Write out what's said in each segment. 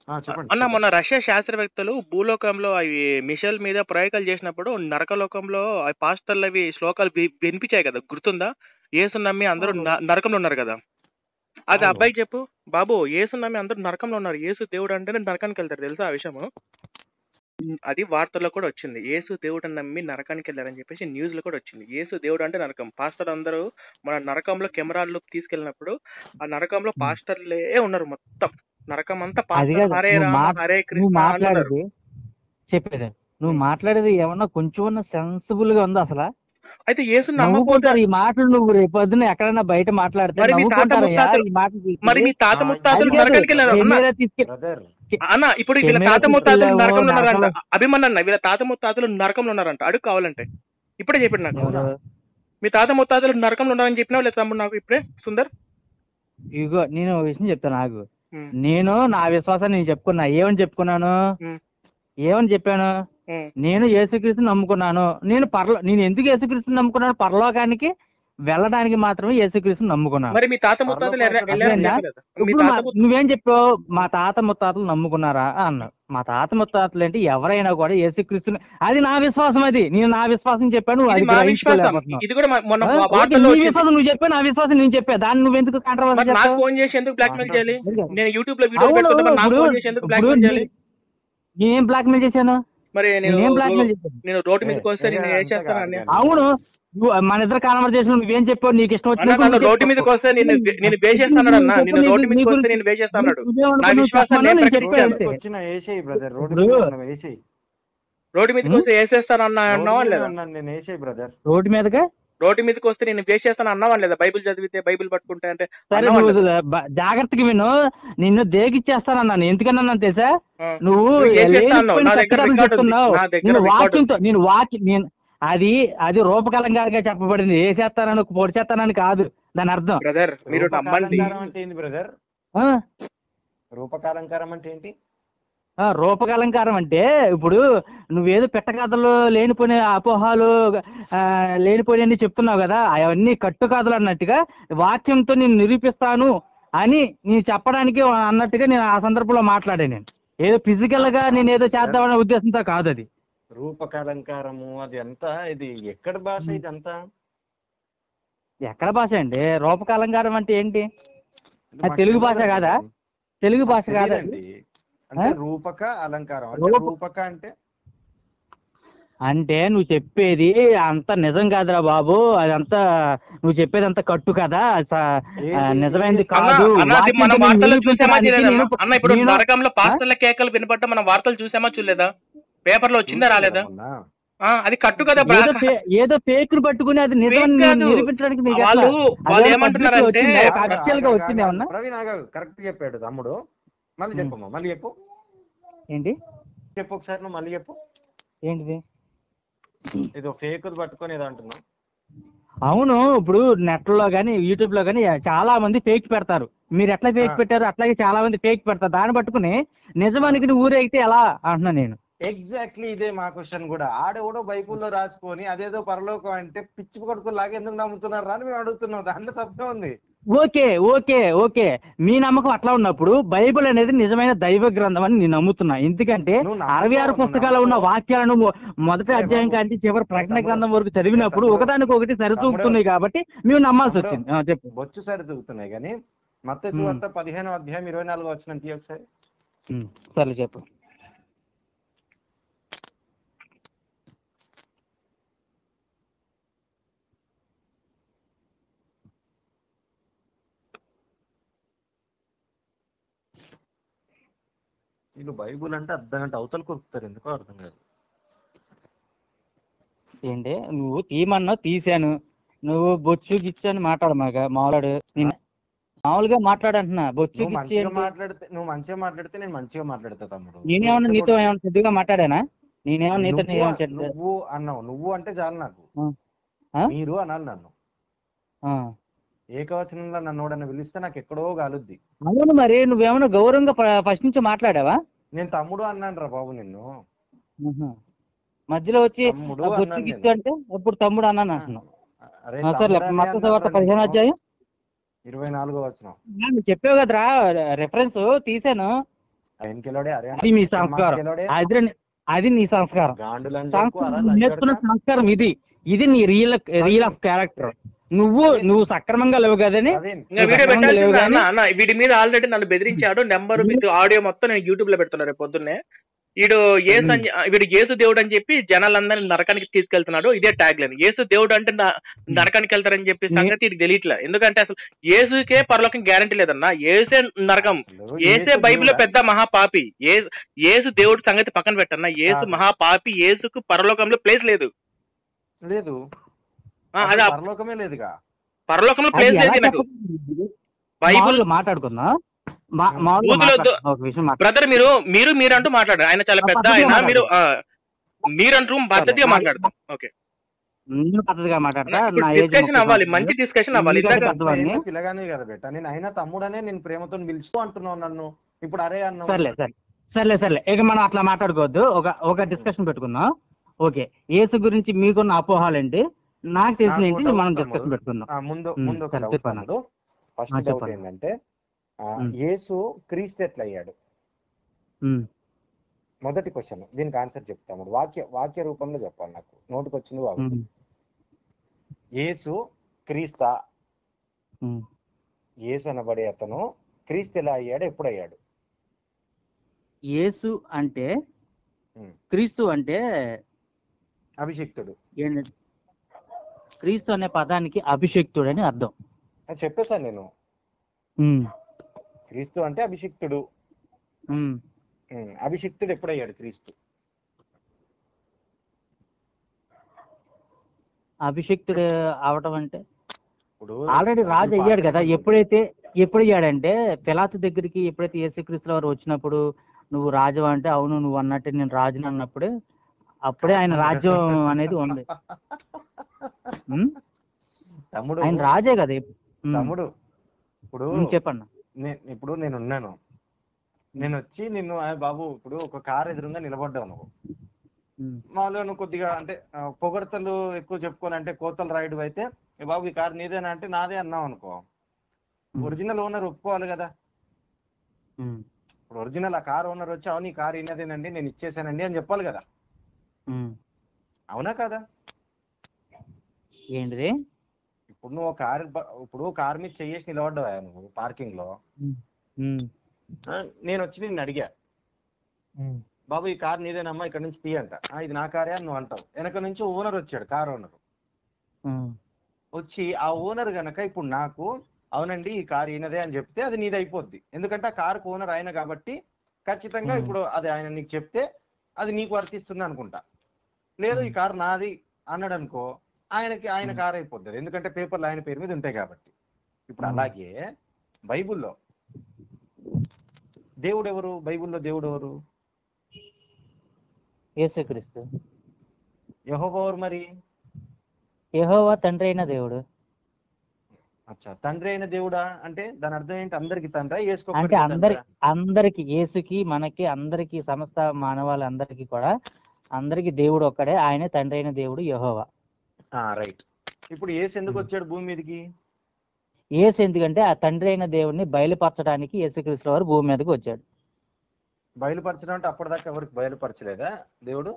ఆ, చెప్పండి అన్న చెప్పండి మొన్న రష్యా శాస్త్రవేత్తలు భూలోకంలో అవి మిషల్ మీద ప్రయోగాలు చేసినప్పుడు నరకలోకంలో ఆ పాస్టర్లు అవి శ్లోకాలు వి- వినిపించాయి కదా గుర్తుందా యేసు నమ్మి అందరూ అవును న- నరకంలో ఉన్నారు కదా అది అవును అబ్బాయి చెప్పు బాబు యేసు నమ్మి అందరూ నరకంలో ఉన్నారు యేసు దేవుడు అంటేనే నరకానికి వెళ్తారు తెలుసా ఆ విషయము ఉమ్, అది వార్తల్లో కూడా వచ్చింది యేసు దేవుడు నమ్మి నరకానికి వెళ్ళారని చెప్పేసి న్యూస్ లో కూడా వచ్చింది యేసు దేవుడు అంటే నరకం పాస్టర్ అందరూ మన నరకంలో కెమెరాల్లో తీసుకెళ్ళినప్పుడు ఆ నరకంలో పాస్టర్లే ఉన్నారు మొత్తం నరకం అంతా అది పాస్టర్ కాదు హరే నువ్వు రామ మాట్ హరే నువ్వు కృష్ణ అంటున్నారు మాట్లాడేది చెప్పేది నువ్వు ఉమ్. మాట్లాడేది ఏమన్నా కొంచెం సెన్సిబుల్ గా ఉందా అసలు అయితే యేసు నమ్మకపోతే నవ్వుకుంటారు ఈ మాటలు నువ్వు రేపు పొద్దున్న ఎక్కడైనా బయట మాట్లాడితే మరి మీ తాత నవ్వుకుంటారయ్యా ముత్తాతలు ఈ మాటలు మరి తీసి మీ తాత ఆ, ముత్తాతలు అది ఇప్పుడు కాదు నరకానికి వెళ్ళారు అన్న కెమెరా తీసుకె బ్రదర్ కె- అన్న ఇప్పుడు వీళ్ళ కెమెరా తాత ముత్తాతలు తీసుకెళ్ళావు నరకంలో ఉన్నారంట నరకంలో అభిమన్ అన్న వీళ్ళ తాత ముత్తాతలు నరకంలో ఉన్నారంట అడుగు కావాలంటే ఇప్పుడే చెప్పాడు నాకు అవునా ఎవరు మీ తాత ముత్తాతలు నరకంలో ఉన్నారని చెప్పినావు లేదా తమ్ముడు నాకు ఇప్పుడే సుందర్ ఇగో నేను ఒక విషయం చెప్తాను నాకు ఉమ్, నేను నా విశ్వాసాన్ని నేను చెప్పుకున్నా ఏమని చెప్పుకున్నాను ఉమ్, ఏమని చెప్పాను ఉమ్. నేను యేసుక్రీస్తు నమ్ముకున్నాను నేను పరలో నేను ఎందుకు యేసుక్రీస్తు నమ్ముకున్నాను పరలోకానికి వెళ్ళడానికి మాత్రమే యేసుక్రీస్తు నమ్ముకున్నాను మరి మీ తాత ముత్తాతలు పరలోకం ఎర్ర- ఎక్కడ వెళ్ళారని అర్థమైందా చెప్పలేదా మీ ఇప్పుడు తాత మా ముత్త నువ్వేం చెప్పావు మా తాత ముత్తాతలు నమ్ముకున్నారా అన్నావు మా తాత ముత్తాతలు అంటే ఎవరైనా కూడా యేసుక్రీస్తుని అది నా విశ్వాసం అది నేను నా విశ్వాసం చెప్పాను నువ్వు ఇది అది మా విశ్వాసం గ్రహించుకోలేకపోతున్నావు ఇది కూడా మా- మొన్న ఆ? వా- ఓకే వార్తల్లో నీ వచ్చింది విశ్వాసం నువ్వు చెప్పావు నా విశ్వాసం నేను చెప్పా దాన్ని నువ్వెందుకు కాంట్రవర్సీ మరి నాకు చేస్తావు ఫోన్ చేసి ఎందుకు బ్లాక్మెయిల్ చేయాలి అదిగా. నేను యూట్యూబ్ లో వీడియోలు అవును పెడుతుంటే మరి నాకు ఇప్పుడు ఫోన్ చేసి ఎందుకు ఇప్పుడు బ్లాక్మెయిల్ నీ- చేయాలి నేనేం బ్లాక్మెయిల్ చేశాను మరి నేను నేనేం రో- బ్లాక్మెయిల్ చేశాను నేను రోడ్డు ఏ మీదకి వస్తే ఏ, నేను అంతా వేసేస్తాను కాదు అన్న కానీ అవును నువ్వు మన ఇద్దరు కాన్వర్సేషన్ నువ్వేం చెప్పావు నీకు ఇష్టం అన్న వచ్చినట్టు నన్ను నువ్వు రోడ్డు చెప్పు మీదకి వస్తే నేను నువ్వు నేను చెప్పు వేసేస్తాను నువ్వు అన్న చెప్పు నేను నీ రోడ్డు నీ మీదకి వస్తే గురించి నేను వేసేస్తాను నువ్వు నా నువ్వేమనుకో నువ్వు విశ్వాసాన్ని చెప్పమను నేను నేను రోడ్డు చెప్పా ప్రకటించాను అంతే మీదకి వచ్చిన వేసేయి బ్రదర్ రోడ్డు ఇప్పుడు మీద ఉన్న వేసేయి రోడ్డు మీదకి ఉం? వస్తే వేసేస్తాను అన్న రోడ్డు అన్నావా మీద లేదా ఉన్నాను నేను వేసేయి బ్రదర్ రోడ్డు మీదగా రోడ్డు మీదకి వస్తే నేను వేసేస్తాను అన్నావా లేదా బైబిల్ చదివితే బైబిల్ పట్టుకుంటే అంటే సరే అన్నావా నువ్వు లేదా బ- జాగ్రత్తగా విను నిన్ను దేగిచ్చేస్తానన్నాను ఎందుకన్నా తెలుసా ఆ. నువ్వు నువ్వు వేసేస్తా అన్నావు లేనిపోయిన నా దగ్గర కట్టుకథలు రికార్డు ఉంది చెప్తున్నావు నా దగ్గర నేను రికార్డు వాక్యంతో నేను వాక్యం నేను అది అది రూపకలంగా చెప్పబడింది వేసేస్తానని పొడి చేస్తానని కాదు దాని అర్థం బ్రదర్ మీరు నమ్మండి రూపకాలంకారం అంటే ఏంది బ్రదర్ ఆ? రూపకాలంకారం అంటే ఏంటి ఆ, రూపకలంకారం అంటే ఇప్పుడు నువ్వేదో పెట్టకథలు లేనిపోయిన అపోహాలు ఆ, లేనిపోయినన్ని చెప్తున్నావు కదా అవన్నీ కట్టుకథలు అన్నట్టుగా వాక్యంతో నేను నిరూపిస్తాను అని నేను చెప్పడానికి అన్నట్టుగా నేను ఆ సందర్భంలో మాట్లాడాను నేను ఏదో ఫిజికల్ గా నేను ఏదో చేద్దామనే ఉద్దేశంతో కాదు అది రూపకాలంకారము అది అంతా ఇది ఎక్కడ భాష ఇది అంతా ఎక్కడ భాష అండి రూపకలంకారం అంటే ఏంటి ఇది అది మాకు తెలుగు భాష తెలియదండి కాదా అది. తెలుగు మాకు భాష కాదా అది? తెలియదండి అంటే ఆ? రూపక అలంకారం అంటే రూప- రూపక అంటే అంటే నువ్వు చెప్పేది అంత నిజం కాదురా బాబు అదంతా నువ్వు చెప్పేది అంత కట్టు కదా స- ఆ, ఏది నిజమైనది ఏది అన్న కాదు అన్న అది మన వాక్యంతో నేను వార్తల్లో చూసామా నిరూపించడానికి చూడలేదా నేను అన్న ఇప్పుడు నేను నరకంలో ఆ? పాస్టర్ల కేకలు వినపడ్డ మన వార్తలు చూసామా చూడలేదా పేపర్ లో వచ్చిందా చూసాను కదా రాలేదా మొన్న ఆ, అది కట్టు కదా బ్రా ఏదో ఫే- ఏదో ఫేక్ ను పట్టుకుని అది నిజం ఫేక్ కాదు నిరూపించడానికి నీకు ఎట్లా వాళ్ళు వాళ్ళు అదేమన్నా పబ్లిక్ ఏమంటున్నారంటే వచ్చిందా ఆగు, ఒక ఆగు, అఫీషియల్ గా ఆగు, వచ్చింది ఆగు. ఏమన్నా ప్రవీణ్ ఆగా కరెక్ట్ చెప్పాడు తమ్ముడు మళ్ళీ ఉమ్. చెప్పమ్మా మళ్ళీ చెప్పు ఏంటి చెప్పు ఒకసారి నువ్వు మళ్ళీ చెప్పు ఏంటిది ఏదో ఫేక్ పట్టుకొని ఏదో అంటున్నావు అవును ఇప్పుడు నెట్ లో గానీ యూట్యూబ్ లో గానీ చాలా మంది ఫేక్ పెడతారు మీరు ఎట్లా ఫేక్ ఆ. పెట్టారు అట్లాగే చాలా మంది ఫేక్ పెడతారు దాన్ని పట్టుకుని నిజమానికి నువ్వు ఊరేగితే ఎలా అంటున్నా నేను ఎగ్జాక్ట్లీ ఇదే మా క్వశ్చన్ కూడా ఆడెవడో బైబుల్లో రాసుకొని అదేదో పరలోకం అంటే పిచ్చి కొడుకులాగా ఎందుకు నమ్ముతున్నారు అని మేము అడుగుతున్నాం దాంట్లో తప్పే ఉంది ఓకే ఓకే ఓకే మీ నమ్మకం అట్లా ఉన్నప్పుడు బైబిల్ అనేది నిజమైన దైవ గ్రంథం అని నేను నమ్ముతున్నా ఎందుకంటే నువ్వు అరవై ఆరు నమ్ముతావు, నువ్వు పుస్తకాలు ఉన్న నమ్ముతావు. వాక్యాలను మొ- మొదటి ఏ అధ్యాయం బాబు, కాంచి చివరి ప్రకటన తమ్ముడు, గ్రంథం వరకు చదివినప్పుడు తమ్ముడు, ఒకదానికి ఒకటి సరితూగుతున్నాయి కాబట్టి మేము నమ్మాల్సి తమ్ముడు, వచ్చింది ఆ, చెప్పు బొచ్చు సరి దూకుతున్నాయి కానీ మత్త ఉమ్. సువార్త పదిహేను అధ్యాయం ఇరవై నాలుగు వచ్చిన తీయ ఒకసారి ఉమ్, సరే చెప్పు వీళ్ళు బైబుల్ అంటే అర్ధ గంట అవతల కొరుకుతారు ఎందుకో అర్థం కాదు ఏంటి నువ్వు తీయమన్నావు తీశాను నువ్వు బొచ్చు గిచ్చు అని మాట్లాడమాక మాట్లాడు నేను మామూలుగా మాట్లాడంటున్నా బొచ్చు నువ్వు గిచ్చు మంచిగా ఏంటి మాట్లాడితే నువ్వు మంచిగా మాట్లాడితే నేను మంచిగా మాట్లాడతా తమ్ముడు నేనేమన్నా నీతో రెచ్చగొట్టు. ఏమైనా చెడ్డగా మాట్లాడానా నేనేమన్నా నీతో నువ్వు ఏమైనా చెడ్డ నువ్వు అన్నావు నువ్వు అంటే చాలు నాకు ఆ. ఆ? మీరు అనాలి నన్ను ఆ. ఏకవచనంలో నన్ను ఎవడన్నా పిలిస్తే నాకు ఎక్కడో గాలుద్ది అవును మరి నువ్వేమన్నా గౌరవంగా ఫస్ట్ నుంచి మాట్లాడావా నేను తమ్ముడు అన్నాను రా బాబు నిన్ను ఆహా. మధ్యలో వచ్చి తమ్ముడు ఆ, బొచ్చు అన్నాను గిచ్చు అంటే అప్పుడు తమ్ముడు అన్నాను అంటున్నావు అరే ఆ, సర్లే తమ్ముడనే మత్త అన్నాను వార్త రా పదిహేను నేను. అధ్యాయం ఇరవై నాలుగో వచ్చిన ఆ, నువ్వు చెప్పావు కదరా రెఫరెన్స్ తీసాను ఆయనకెలోడే అరే అది మీ సంస్కారం మాకెలోడే అది అది నీ సంస్కారం గాండులు అని చెప్పు అరా సంస్కారం నేర్చుకున్న లంచగొడతా. సంస్కారం ఇది ఇది నీ రియల్ రియల్ ఆఫ్ క్యారెక్టర్ నువ్వు నువ్వు సక్రమంగా లేవు కదని ప్రవీణ్ ఇంకా వీడియో సక్రమంగా లేవు పెట్టాల్సింది కానీ- అన్న అన్న వీడి మీద ఆల్రెడీ నన్ను బెదిరించాడు నెంబర్ విత్ ఆడియో మొత్తం నేను యూట్యూబ్ లో పెడుతున్నా రేపు పొద్దున్నే వీడు ఏసు అని వీడు యేసు దేవుడు అని చెప్పి జనాలందరినీ నరకానికి తీసుకెళ్తున్నాడు ఇదే ట్యాగ్ లైన్ యేసు దేవుడు అంటే నా- నరకానికి వెళ్తారని చెప్పి సంగతి ఇది తెలియట్లే ఎందుకంటే అసలు యేసుకే పరలోకం గ్యారంటీ లేదన్న ఏసే నరకం అసలు ఏసే యేసు బైబిల్లో దేవుడా? పెద్ద మహాపాపి ఏసు యేసు దేవుడు సంగతి పక్కన పెట్టన్న యేసు కాదు. మహాపాపి యేసుకు పరలోకంలో ప్లేస్ లేదు లేదు ఆ, అది ఆ పరలోకమే లేదుగా పరలోకంలో అది ప్లేస్ ఎలా లేదు నాకు చెప్పగలరు? బైబుల్ మామూలుగా మాట్లాడుకుందాం మా- మామూలుగా బూతులు వద్దు. మాట్లాడుకుందాం. ఒక విషయం మాట్లాడు. బ్రదర్ మీరు మీరు మీరంటూ మాట్లాడారు ఆయన చాలా ఆ, పెద్ద పద్ధతిగా ఆయన మీరు ఆ, మీరంటూ పద్ధతిగా సరే. మాట్లాడతాం ఓకే నేను పద్ధతిగా మాట్లాడతా ఇప్పుడు నా ఏజ్ డిస్కషన్ ముప్పై అవ్వాలి సంవత్సరాలు. మంచి డిస్కషన్ అవ్వాలి ఎందుకంటే ఇందాక పెద్దవాడిని. అయినా పిల్లగానే కదా బెట్ట నేను అయినా తమ్ముడనే నేను ప్రేమతో పిలుస్తూ అంటున్నావు నన్ను ఇప్పుడు అరే అన్నావు సర్లే సరే సర్లే సర్లే ఇక మనం అట్లా మాట్లాడుకోవద్దు ఒక ఒక డిస్కషన్ పెట్టుకుందాం ఓకే యేసు గురించి మీకున్న అపోహాలు ఏంటి నాకు తెలిసిన నాకు ఏంటి డౌట్ మనం తమ్ముడు. డిస్కషన్ పెట్టుకుందాం ఆ, ముందు ఉమ్, ముందు ఒక సరే, డౌట్ చెప్పండి. తమ్ముడు ఫస్ట్ ఆ, డౌట్ చెప్పండి. ఏంటంటే ఆ, ఉమ్. యేసు క్రీస్తు ఎట్లా అయ్యాడు ఉమ్, మొదటి క్వశ్చన్ దీనికి ఆన్సర్ చెప్తాము వాక్య వాక్య రూపంలో చెప్పాలి నాకు నోటికి వచ్చింది బాబు ఉమ్, యేసు క్రీస్తా ఉమ్. యేసు అనబడే అతను క్రీస్తు ఎలా అయ్యాడు ఎప్పుడు అయ్యాడు యేసు అంటే ఉమ్. క్రీస్తు అంటే అభిషిక్తుడు ఏంటి క్రీస్తు అనే పదానికి అభిషేక్తుడు అని అర్థం అది చెప్పేశాను నేను ఉమ్, క్రీస్తు అంటే అభిషిక్తుడు ఉమ్. ఉమ్, అభిషిక్తుడు ఎప్పుడయ్యాడు క్రీస్తు అభిషేక్తుడు అవటం అంటే ఇప్పుడు ఆల్రెడీ రాజు పాత అయ్యాడు కదా నిబంధన- ఎప్పుడైతే ఎప్పుడు అయ్యాడంటే పిలాతు దగ్గరికి ఎప్పుడైతే యేసుక్రీస్తు వారు వచ్చినప్పుడు నువ్వు రాజు అంటే అవును నువ్వు అన్నట్టు నేను రాజుని అన్నప్పుడే అప్పుడే ఆయన రాజ్యం అనేది ఉంది ఉమ్? తమ్ముడు ఆయన రాజే కదా ఉమ్. తమ్ముడు ఇప్పుడు ఉమ్, చెప్పండి నే- ఇప్పుడు నేను ఉన్నాను నేను వచ్చి నిన్ను "ఆ బాబు ఇప్పుడు ఒక కార్ ఎదురుగా నిలబడ్డావు నువ్వు ఉమ్, మామూలుగా నువ్వు కొద్దిగా అంటే ఆ, పొగడ్తలు ఎక్కువ చెప్పుకొని అంటే కోతలు రాయుడు అయితే "ఏ బాబు ఈ కార్ నీదేనా అంటే నాదే అన్నావు అనుకో ఒరిజినల్ ఓనర్ ఒప్పుకోవాలి కదా ఉమ్, ఇప్పుడు ఒరిజినల్ ఆ కార్ ఓనర్ వచ్చి అవును ఈ కార్ ఈయనదేనండి నేను ఇచ్చేసానండి అని చెప్పాలి కదా ఉమ్. అవునా కదా ఏంటిది ఇప్పుడు నువ్వు కార్ ఇప్పుడు కార్ మీద చెయ్యేసి నిలబడ్డావా నువ్వు పార్కింగ్ లో ఉమ్, ఆ, నేను వచ్చి నిన్ను అడిగా ఉమ్, బాబు ఈ కార్ నీదేనమ్మా ఇక్కడ నుంచి తీయంట "ఆ, ఇది నా కారే అని నువ్వు అంటావు వెనక నుంచి ఓనర్ వచ్చాడు కార్ ఓనర్ ఉమ్, వచ్చి ఆ ఓనర్ గనక ఇప్పుడు నాకు అవునండి ఈ కార్ ఈయనదే అని చెప్తే అది నీది అయిపోద్ది ఎందుకంటే ఆ కార్ ఓనర్ ఆయన కాబట్టి ఖచ్చితంగా Hmm. ఇప్పుడు అది ఆయన నీకు చెప్తే అది నీకు వర్తిస్తుంది అనుకుంటా లేదు ఈ కార్ నాది అన్నాడు అనుకో ఆయనకి ఆయన Hmm. కార్ అయిపోద్ది అది. ఎందుకంటే పేపర్లు ఆయన పేరు మీద ఉంటాయి కాబట్టి ఇప్పుడు Hmm. అలాగే బైబుల్లో దేవుడు ఎవరు బైబుల్లో దేవుడు ఎవరు యేసుక్రీస్తు యెహోవా ఎవరు మరి యెహోవా తండ్రి అయిన దేవుడు అచ్చా తండ్రి అయిన దేవుడా అంటే దాని అర్థం ఏంటి అందరికి తండ్రి అంటే వేసుకో అందరి అందరికి యేసుకి మనకి అందరికి సమస్త మానవాళందరికీ కూడా అందరికి దేవుడు ఒక్కడే ఆయనే తండ్రి అయిన దేవుడు యెహోవా రైట్ ఇప్పుడు ఏసు ఎందుకు వచ్చాడు భూమి మీదకి యేసు ఎందుకంటే ఆ తండ్రి అయిన దేవుడిని బయలుపరచడానికి యేసుక్రీస్తు వారు భూమి మీదకి వచ్చాడు బయలుపరచడం అంటే అప్పటిదాకా ఎవరికి బయలుపరచలేదా దేవుడు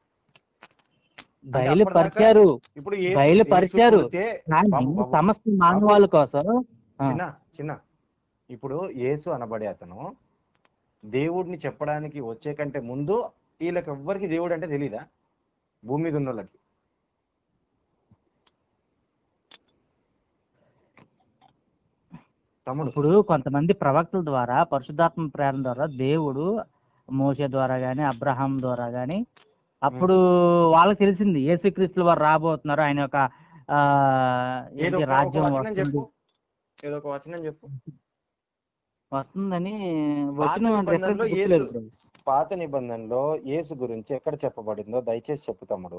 బయలుపరిచారు ఇప్పుడు యేసు- బయలుపరిచారు. యేసు పుడితే- కానీ బాబు, బాబు, సమస్త మానవాళి కోసం ఆ, చిన్న చిన్న ఇప్పుడు యేసు అనబడే అతను దేవుడిని చెప్పడానికి వచ్చే కంటే ముందు వీళ్ళకి ఎవ్వరికి దేవుడు అంటే తెలీదా భూమి మీద ఉన్న వాళ్ళకి తమ్ముడు ఇప్పుడు కొంతమంది ప్రవక్తల ద్వారా పరిశుద్ధాత్మ ప్రేరణ ద్వారా దేవుడు మోసే ద్వారా గాని అబ్రహాం ద్వారా గాని అప్పుడు వాళ్ళకి తెలిసింది యేసుక్రీస్తుల వారు రాబోతున్నారు ఆయన యొక్క ఆ, ఏదో ఏంటి ఒక- ఒక రాజ్యం వచనం వస్తుంది చెప్పు ఏదో ఒక వచనం చెప్పు వస్తుందని పాత వచ్చిన నిబంధనలో reference యేసు- గుర్తులేదు. పాత నిబంధనలో యేసు గురించి ఎక్కడ చెప్పబడిందో దయచేసి చెప్పు తమ్ముడు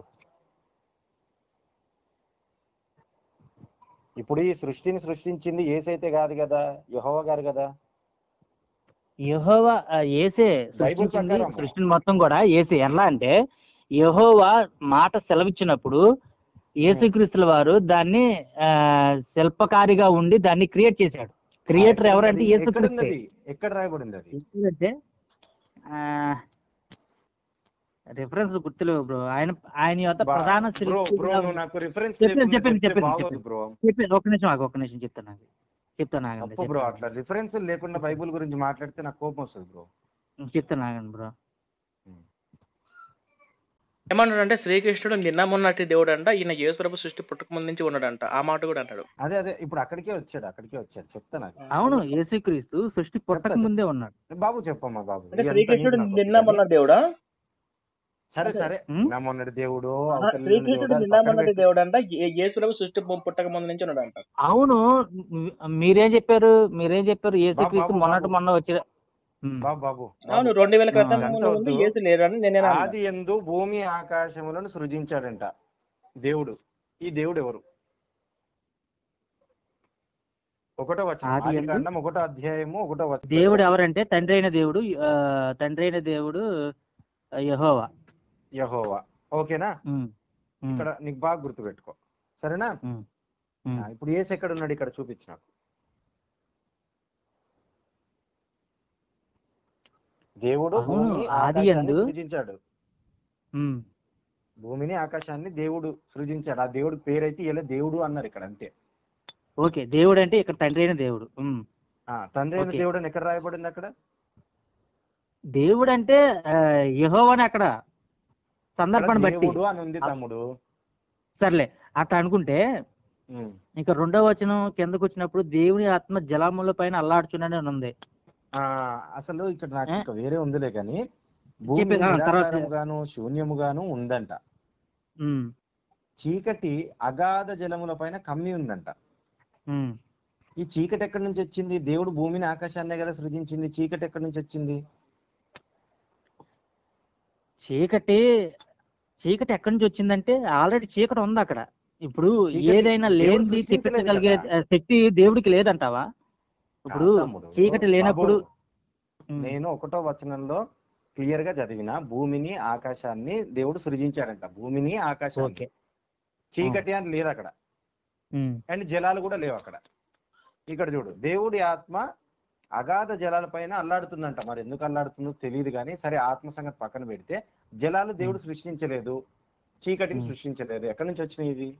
ఇప్పుడు ఈ సృష్టిని సృష్టించింది ఏసైతే కాదు కదా యెహోవా గారు కదా యెహోవా ఆ, యేసే బైబిల్ సృష్టించింది ప్రకారం. సృష్టిని మొత్తం కూడా యేసే ఎలా అంటే యెహోవా మాట సెలవిచ్చినప్పుడు యేసుక్రీస్తుల వారు దాన్ని ఆ, శిల్పకారిగా ఉండి దాన్ని క్రియేట్ చేశాడు క్రియేటర్ ఎవరంటే ఎక్కడుంది? యేసుక్రీస్తే ఎక్కడుంది అది? ఎక్కడ రాయబడింది అది ఎందుకంటే రిఫరెన్స్ గుర్తులేవు బ్రో ఆయన ఆయన యొక్క బా- ప్రధాన బ్రో శిల్పి బ్రో నువ్వు నాకు రిఫరెన్స్ చెప్పండి, చెప్పండి, చెప్పండి, బాగోదు చెప్పండి. బ్రో చెప్పి ఒక నిమిషం ఆగు ఒక నిమిషం చెప్తాను ఆగు. చెప్తాను ఆగండి తప్పు బ్రో చెప్తాను. అట్లా రిఫరెన్స్ లేకుండా బైబుల్ గురించి మాట్లాడితే నాకు కోపం వస్తుంది బ్రో చెప్తాను ఆగండి బ్రో ఏమన్నాడంటే శ్రీకృష్ణుడు నిన్న మొన్నటి దేవుడు అంట ఈయన యేసుప్రభు సృష్టి పుట్టక ముందు నుంచి ఉన్నాడంట ఆ మాట కూడా అంటాడు అదే అదే ఇప్పుడు అక్కడికే వచ్చాడు అక్కడికే వచ్చాడు చెప్తా నాకు అవును యేసుక్రీస్తు సృష్టి పుట్టక చెప్తా, ముందే ఉన్నాడు బాబు చెప్పమ్మా బాబు అంటే ఇదంతా శ్రీకృష్ణుడు నీకు నాకు నిన్న వద్దు మొన్న కానీ. దేవుడా సరే సరే ఉమ్? నిన్న మొన్నటి దేవుడు ఆహా, అవతల నిన్న శ్రీకృష్ణుడు దేవుడు, అది నిన్న పక్కన మొన్నటి పెట్టు. దేవుడు అంట యేసుప్రభు సృష్టి పుట్టక ముందు నుంచి ఉన్నాడంట అవును మీరేం చెప్పారు మీరేం చెప్పారు యేసుక్రీస్తు బాబు, మొన్నటి బాబు. మొన్న వచ్చి ఉమ్. బాబు బాబు అవును బాబు. రెండు వేల క్రితం ఆ. ముందు అంత వద్దు. యేసు లేరు అని నేనే అన్నా. ఆది ఎందు భూమి ఆకాశములను సృజించాడంట దేవుడు ఈ దేవుడు ఎవరు ఒకటో వచనం ఆది ఆది ఎందు? కాండం ఒకటో అధ్యాయము ఒకటో వచనం దేవుడు ఎవరంటే తండ్రి అయిన దేవుడు ఆ, తండ్రి అయిన దేవుడు యహోవా యహోవా ఓకేనా ఉమ్. ఉమ్. ఇక్కడ నీకు బాగా గుర్తుపెట్టుకో సరేనా ఉమ్. ఉమ్. ఆ, ఇప్పుడు ఏసు ఎక్కడ ఉన్నాడు ఇక్కడ చూపించు నాకు దేవుడు అవును, భూమి ఆది ఆకాశాన్ని యందు సృజించాడు ఉమ్. భూమిని ఆకాశాన్ని దేవుడు సృజించాడు ఆ దేవుడి పేరైతే ఇలా దేవుడు అన్నారు ఇక్కడ అంతే ఓకే దేవుడు అంటే ఇక్కడ తండ్రి అయిన దేవుడు ఉమ్. ఆ తండ్రి అయిన ఓకే. దేవుడు అని ఎక్కడ రాయబడింది అక్కడ దేవుడు అంటే ఆ, యెహోవాని అక్కడ అక్కడ సందర్భాన్ని బట్టి దేవుడు అని ఉంది తమ్ముడు సర్లే అట్లా అనుకుంటే ఉమ్. ఇక రెండో వచనం కిందకు వచ్చినప్పుడు దేవుని ఆత్మ జలముల పైన అల్లాడుచున్నాడు అని ఉంది ఆ అసలు ఇక్కడ నాకు ఏ? ఇంకా వేరే ఉందిలే కానీ భూమి చెప్పేది, ఆ, తర్వాత- నిరాకారముగాను శూన్యముగాను ఉందంట ఉమ్. చీకటి అగాధ జలముల పైన కమ్మి ఉందంట ఉమ్. ఈ చీకటి ఎక్కడి నుంచి వచ్చింది దేవుడు భూమిని ఆకాశాన్నే కదా సృజించింది చీకటి ఎక్కడి నుంచి వచ్చింది చీకటి చీకటి ఎక్కడి నుంచి వచ్చిందంటే ఆల్రెడీ చీకటి ఉంది అక్కడ ఇప్పుడు చీకటి ఏదైనా దేవుడు లేనిది సృష్టించలేదు తెప్పించగలిగే కదా. ఆ, శక్తి దేవుడికి లేదంటావా ఇప్పుడు కాదు తమ్ముడు. చీకటి లేనప్పుడు బాబు, నేను ఒకటో వచనంలో క్లియర్ గా చదివిన భూమిని ఆకాశాన్ని దేవుడు సృజించాడంట భూమిని ఆకాశాన్ని ఓకే చీకటి అని లేదు అక్కడ ఉమ్. అండ్ జలాలు కూడా లేవు అక్కడ ఇక్కడ చూడు దేవుడి ఆత్మ అగాధ జలాల పైన అల్లాడుతుందంట మరి ఎందుకు అల్లాడుతుందో తెలియదు కానీ సరే ఆత్మ సంగతి పక్కన పెడితే జలాలు దేవుడు సృష్టించలేదు చీకటిని Hmm. సృష్టించలేదు ఎక్కడి నుంచి వచ్చినాయి ఇది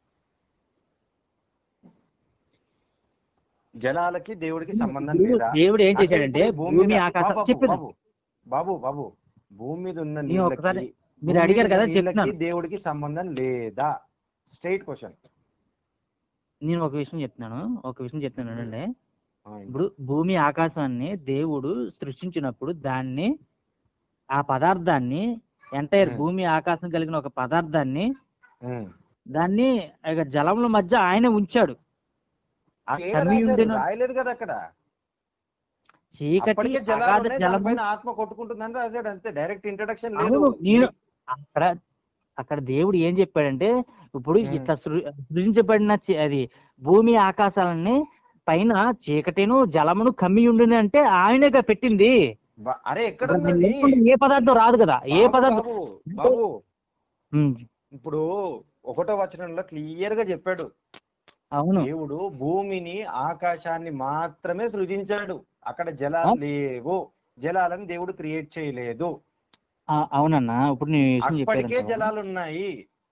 జలాలకి దేవుడికి సంబంధం ఇప్పుడు లేదా దేవుడు ఏం అంటే చేశాడంటే ఇప్పుడు భూమి భూమి మీద- ఆకాశం బాబు, చెప్పేది బాబు, బాబు బాబు భూమి మీద ఉన్న నేను ఒకసారి నీళ్ళకి మీరు భూమి అడిగారు మీద కదా నీళ్ళకి చెప్తున్నాను దేవుడికి సంబంధం లేదా స్ట్రైట్ క్వశ్చన్ నేను ఒక విషయం చెప్తున్నాను ఒక విషయం చెప్తున్నాను అండి ఇప్పుడు భూమి ఆకాశాన్ని దేవుడు సృష్టించినప్పుడు దాన్ని ఆ పదార్థాన్ని ఎంటైర్ Hmm. భూమి ఆకాశం కలిగిన ఒక పదార్థాన్ని దాన్ని ఇక జలముల మధ్య ఆయన ఉంచాడు కమ్మి ఉండెను. రాయలేదు కదా అక్కడ చీకటి అప్పటికే జలాలు అగాధ ఉన్నాయి, జలము దానిపైన ఆత్మ కొట్టుకుంటుందని రాశాడు అంతే డైరెక్ట్ ఇంట్రడక్షన్ లేదు అవును నేను అక్కడ అక్కడ దేవుడు ఏం చెప్పాడంటే ఇప్పుడు Hmm. ఇట్లా సృ- సృజించబడిన చి- అది భూమి ఆకాశాలని పైన చీకటిను జలమును కమ్మి ఉండును అంటే ఆయనేగా పెట్టింది బ- అరే ఎక్కడ దాన్ని ఉన్నది? లేకుండా ఏ పదార్థం రాదు కదా ఏ బాబు, పదార్థం బాబు, బాబు ఉమ్, ఇప్పుడు ఒకటో వచనంలో క్లియర్ గా చెప్పాడు అవును దేవుడు భూమిని ఆకాశాన్ని మాత్రమే సృజించాడు అక్కడ జలాలు లేవు జలాలను దేవుడు క్రియేట్ చేయలేదు ఆ, అవునన్నా ఇప్పుడు నేను ఈ విషయం అప్పటికే చెప్పాను కదా. జలాలు ఉన్నాయి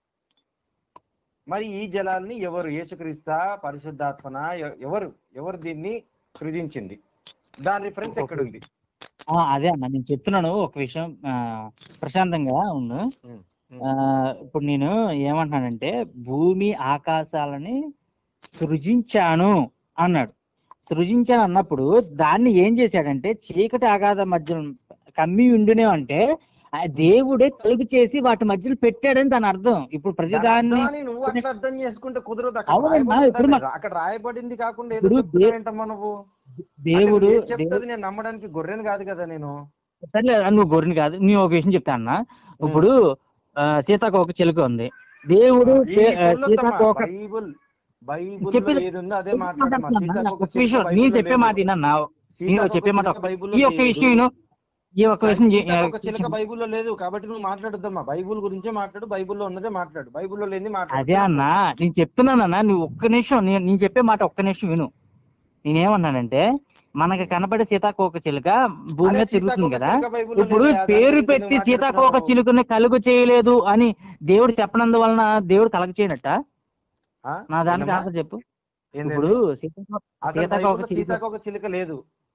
మరి ఈ జలాల్ని ఎవరు యేసుక్రీస్తా పరిశుద్ధాత్మన ఎ- ఎవరు ఎవరు దీన్ని సృజించింది దాని రిఫరెన్స్ ఎక్కడ ఉంది ఆ, అదే అన్న నేను చెప్తున్నాను ఒక విషయం ఆ, ప్రశాంతంగా ఉండు ఉమ్, ఉమ్. ఆ, ఇప్పుడు నేను ఏమంటున్నానంటే భూమి ఆకాశాలని సృజించాను అన్నాడు సృజించాను అన్నప్పుడు దాన్ని ఏం చేశాడంటే చీకటి ఆగాధ మధ్య కమ్మి ఉండునే అంటే ఆ దేవుడే కలుగు చేసి వాటి మధ్యలో పెట్టాడని దాని అర్థం ఇప్పుడు ప్రతిదాన్ని దాని అర్థాన్ని నువ్వు అట్లా అర్థం చేసుకుంటే కుదరదు అక్కడ అవునమ్మా, రాయబడి ఇప్పుడు ఉండాలి. అక్కడ రాయబడింది కాకుండా ఏదో ఇప్పుడు చెప్తున్నావు దే- ఏంటమ్మా నువ్వు దేవుడు అంటే నువ్వు ఏం దేవు- చెప్తుంది నేను నమ్మడానికి గొర్రెని కాదు కదా నేను సర్లే నువ్వు గొర్రెని కాదు నేను ఒక విషయం చెప్తా అన్న ఇప్పుడు ఆ, సీతాకోక చిలుక ఉంది దేవుడు ఈ సీ- ఆ, సొల్లొద్దమ్మా. సీతాకోక బైబుల్ బైబుల్ చెప్పేది- ఏది ఉందో అదే మాట్లాడమ్మా సీతాకోక ఒక చిలుక విషయం బైబిల్లో నేను చెప్పే లేదు. మాట వినన్నా నేను సీతాకోక చెప్పే మాట చిలుక బైబిల్లో ఈ ఒక్క లేదు. విషయం విను. ఈ ఒక్క విషయం చె- సీతాకోక చిలుక బైబిల్లో లేదు కాబట్టి నువ్వు మాట్లాడొద్దమ్మా బైబుల్ గురించే మాట్లాడు బైబిల్లో ఉన్నదే మాట్లాడు బైబిల్లో లేని మాట్లాడు అదే అన్న నేను చెప్తున్నానన్నా నువ్వు ఒక్క నిమిషం నేను నేను చెప్పే మాట ఒక్క నిమిషం విను నేనేమన్నానంటే మనకి కనబడే సీతాకోక చిలుక భూమి మీద అరే తిరుగుతుంది సీతాకోక కదా చిలుక బైబిల్లో ఇప్పుడు లేదా? దాని పేరు గురించి పెట్టి ఎందుకు సీతాకోక మాట్లాడుతున్నావు? చిలుకని కలుగు చేయలేదు అని దేవుడు చెప్పనందువలన దేవుడు కలగ చేయనట్ట ఆ? నా దానికి ఏందమ్మా? ఆన్సర్ చెప్పు ఏందండి? ఇప్పుడు సీతాకోక అసలు సీతాకోక బైబిల్లో చిలుక సీతాకోక చిలుక లేదు